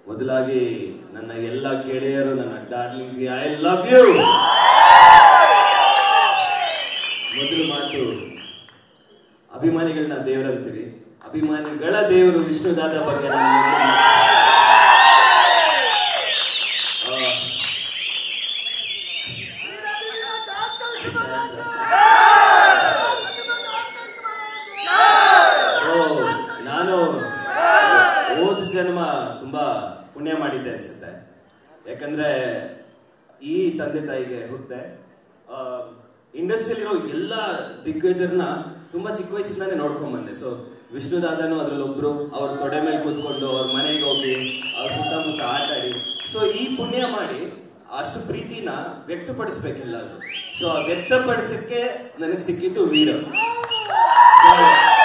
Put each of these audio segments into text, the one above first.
ಮೊದಲಾಗಿ ನನ್ನ ಎಲ್ಲ ಗೆಳೆಯರು ನನ್ನ ಡಾರ್ಲಿಂಗ್ಸ್ಗೆ ಐ ಲವ್ ಯು ಮೊದಲು ಮಾತು ಅಭಿಮಾನಿಗಳನ್ನ ದೇವರಂತೀವಿ ಅಭಿಮಾನಿಗಳ ದೇವರು ವಿಷ್ಣುದಾದ ಬಗ್ಗೆ ನಾನು ಮೊದಲು ಮಾತು- ಆ, ಸೊ ನಾನು ಹೋದ ಜನ್ಮ ತುಂಬಾ ಪುಣ್ಯ ಮಾಡಿದ್ದೆ ಅನ್ಸುತ್ತೆ ಯಾಕಂದ್ರೆ ಈ ತಂದೆ ತಾಯಿಗೆ ಹುಟ್ಟೆ ಇಂಡಸ್ಟ್ರಿಯಲ್ಲಿರೋ ಎಲ್ಲ ದಿಗ್ಗಜರನ್ನ ತುಂಬಾ ಚಿಕ್ಕ ವಯಸ್ಸಿಂದಾನೆ ನೋಡ್ಕೊಂಡ್ ಬಂದೆ ಸೊ ವಿಷ್ಣುದಾದನು ಅದ್ರಲ್ಲಿ ಒಬ್ರು ಅವ್ರ ತೊಡೆ ಮೇಲೆ ಕೂತ್ಕೊಂಡು ಅವ್ರ ಮನೆಗೆ ಹೋಗಿ ಅವ್ರ ಸುತ್ತಮುತ್ತ ಆಟ ಆಡಿ ಸೊ ಈ ಪುಣ್ಯ ಮಾಡಿ ಅಷ್ಟು ಪ್ರೀತಿನ ವ್ಯಕ್ತಪಡಿಸ್ಬೇಕೆಲ್ಲರೂ ಸೊ ಆ ವ್ಯಕ್ತಪಡಿಸಕ್ಕೆ ನನಗೆ ಸಿಕ್ಕಿದ್ದು ವೀರ So,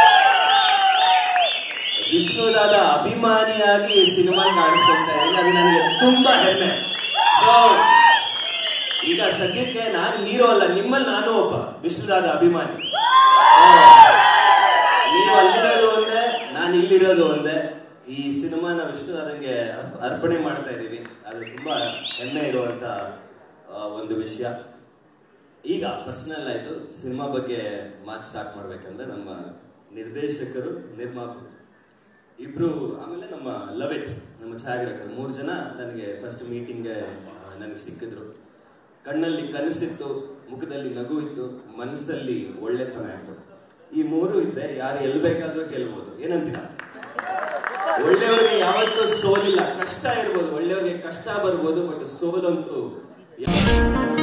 ವಿಷ್ಣುದಾದ ಅಭಿಮಾನಿಯಾಗಿ ಈ ಸಿನಿಮಾ ಕಾಣಿಸ್ಕೊಳ್ತಾ ಇದ್ದೀನಿ ಅದು ನನಗೆ ತುಂಬಾ ಹೆಮ್ಮೆ ಸೊ ಈಗ ಸದ್ಯಕ್ಕೆ ನಾನು ಹೀರೋ ಅಲ್ಲ ನಿಮ್ಮಲ್ಲಿ ನಾನು ಒಬ್ಬ ವಿಷ್ಣುದಾದ ಅಭಿಮಾನಿ So, ನೀವು ಅಲ್ಲಿರೋದು ಒಂದೇ ನಾನು ಇಲ್ಲಿರೋದು ಒಂದೇ ಈ ಸಿನಿಮಾನ ವಿಷ್ಣುದಾದಂಗೆ ಅರ್ಪ- ಅರ್ಪಣೆ ಮಾಡ್ತಾ ಇದ್ದೀವಿ ಅದು ತುಂಬಾ ಹೆಮ್ಮೆ ಇರುವಂತ ಆ, ಒಂದು ವಿಷಯ ಈಗ ಪರ್ಸನಲ್ ಆಯ್ತು ಸಿನಿಮಾ ಬಗ್ಗೆ ಮಾತು ಸ್ಟಾರ್ಟ್ ಮಾಡ್ಬೇಕಂದ್ರೆ ನಮ್ಮ ನಿರ್ದೇಶಕರು ನಿರ್ಮಾಪಕರು ಇಬ್ರು ಆಮೇಲೆ ನಮ್ಮ ಲವಿತ್ ನಮ್ಮ ಛಾಯಾಗ್ರಾಹಕರು ಮೂರು ಜನ ನನಗೆ ಫಸ್ಟ್ ಮೀಟಿಂಗ್ಗೆ ನನಗೆ ಸಿಕ್ಕಿದ್ರು ಕಣ್ಣಲ್ಲಿ ಕನಸಿತ್ತು ಮುಖದಲ್ಲಿ ನಗು ಇತ್ತು ಮನಸ್ಸಲ್ಲಿ ಒಳ್ಳೆತನ ಇತ್ತು ಈ ಮೂರು ಇದ್ರೆ ಯಾರು ಎಲ್ಲಿ ಬೇಕಾದ್ರೂ ಗೆಲ್ಬೋದು ಏನಂತೀರಾ ಒಳ್ಳೆಯವ್ರಿಗೆ ಯಾವತ್ತೂ ಸೋಲಿಲ್ಲ ಕಷ್ಟ ಇರ್ಬೋದು ಒಳ್ಳೆಯವ್ರಿಗೆ ಕಷ್ಟ ಬರ್ಬೋದು ಬಟ್ ಸೋಲಂತೂ ಯಾವ-